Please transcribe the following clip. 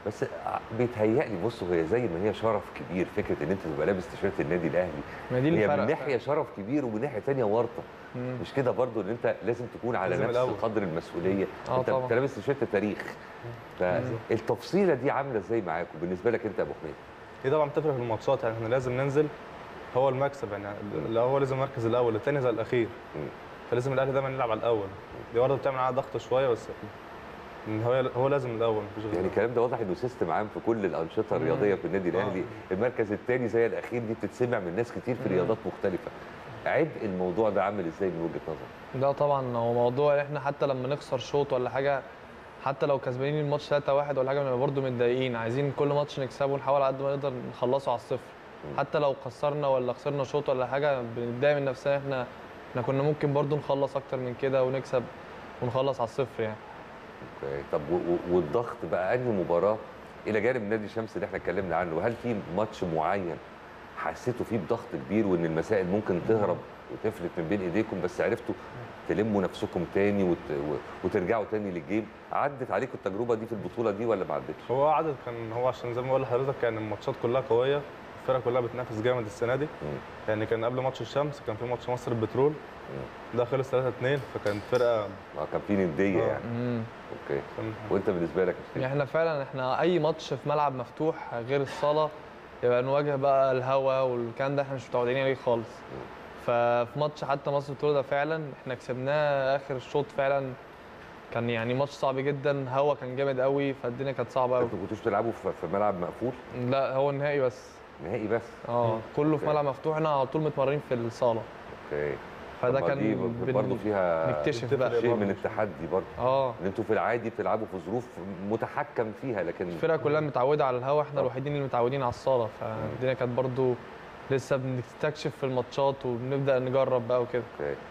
بس بيتهيألي بصوا هي زي ما هي شرف كبير فكره ان انت تبقى لابس تيشيرت النادي الاهلي ما دي اللي هي من فرق ناحيه شرف كبير ومن ناحيه ثانيه ورطه مم. مش كده برضو ان انت لازم تكون على لازم نفس الأول. قدر المسؤوليه آه انت طبعاً. انت لابس تيشيرت تاريخ فالتفصيله دي عامله ازاي معاك وبالنسبه لك انت يا ابو حميد دي طبعا بتفرق في الماتشات يعني احنا لازم ننزل هو المكسب يعني اللي هو لازم المركز الاول الثاني زي الاخير مم. فلازم الاهلي دايما يلعب على الاول دي برضه بتعمل عليها ضغط شويه بس إن هو هو لازم الاول مفيش غير يعني الكلام ده واضح انه سيستم عام في كل الانشطه الرياضيه في النادي الاهلي المركز الثاني زي الاخير دي بتتسمع من ناس كتير في رياضات مختلفه عبء الموضوع ده عامل ازاي من وجهه نظرك ده طبعا هو موضوع إن احنا حتى لما نخسر شوط ولا حاجه حتى لو كسبانين الماتش 3 1 ولا حاجه بنبقى برضه متضايقين عايزين كل ماتش نكسبه ونحاول على قد ما نقدر نخلصه على الصفر حتى لو خسرنا ولا خسرنا شوط ولا حاجه بنتضايق من نفسنا احنا احنا كنا ممكن برضه نخلص اكتر من كده ونكسب ونخلص على الصفر يعني اوكي طب و- و- والضغط بقى انهي مباراه الى جانب نادي الشمس اللي احنا اتكلمنا عنه هل في ماتش معين حسيتوا فيه بضغط كبير وان المسائل ممكن تهرب وتفلت من بين ايديكم بس عرفتوا تلموا نفسكم تاني وت... و- وترجعوا تاني للجيم عدت عليكم التجربه دي في البطوله دي ولا ما عدتش هو عدد كان هو عشان زي ما بقول لحضرتك كان الماتشات كلها قويه الفرق كلها بتنافس جامد السنه دي مم. يعني كان قبل ماتش الشمس كان في ماتش مصر البترول ده خلص 3 2 فكانت فرقه اه كان في نديه آه. يعني امم اوكي كان وانت بالنسبه لك يا شريف؟ يعني احنا فعلا احنا اي ماتش في ملعب مفتوح غير الصاله يبقى نواجه بقى الهوا والكلام ده احنا مش متعودين عليه خالص ففي ماتش حتى مصر البطوله ده فعلا احنا كسبناه اخر الشوط فعلا كان يعني ماتش صعب جدا هوا كان جامد قوي فالدنيا كانت صعبه قوي انتوا كنتوش بتلعبوا في في ملعب مقفول لا هو النهائي بس نهائي بس اه كله في أوكي. ملعب مفتوح احنا على طول متمرنين في الصاله اوكي فده طب ما دي كان بن- برضه فيها نكتشف بتفرق بقى شيء برضه. من التحدي برضه اه ان انتوا في العادي بتلعبوا في ظروف متحكم فيها لكن الفرقه كلها متعوده على الهوا احنا طبعا. الوحيدين اللي متعودين على الصاله فالدنيا كانت برضو لسه بنستكشف في الماتشات وبنبدا نجرب بقى وكده اوكي